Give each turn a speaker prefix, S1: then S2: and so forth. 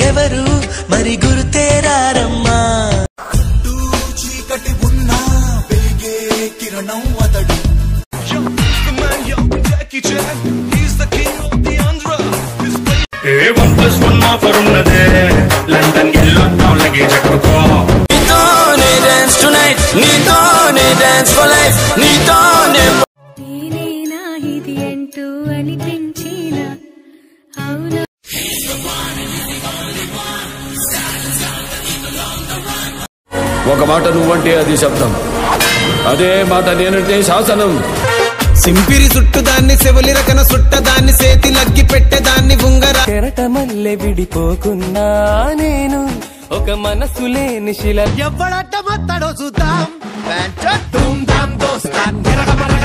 S1: ఎవరు మరి గురుతేరారమ్మా
S2: చీకటి ఉన్నా వెలిగే కిరణం అతడు
S3: ఏ వన్ ప్లస్ వన్ ఆఫర్ ఉన్నదే లండన్ వెళ్ళొద్దాం లగేజ్ ఎక్కడికో
S1: నీతోనే డాన్స్ టునైట్ నీతోనే డాన్స్ ఫర్ లైఫ్ నీతోనే
S4: నేనేనా ఇది అంటూ అనిపించిన అవునా
S5: ఒక మాట నువ్వంటే అది శబ్దం అదే మాట నేనంటే శాసనం
S6: సింపిరి చుట్టు దాన్ని సెవలి రకన సుట్ట దాన్ని సేతి లగ్గి పెట్టేదాన్ని ఉంగరా
S1: కెరటమల్లె విడిపోకున్నా నేను ఒక మనసు లేని శిల
S6: ఎవ్వడట్ట మత్తడో చూద్దాం ధూమ్ ధామ్ దోస్తాన్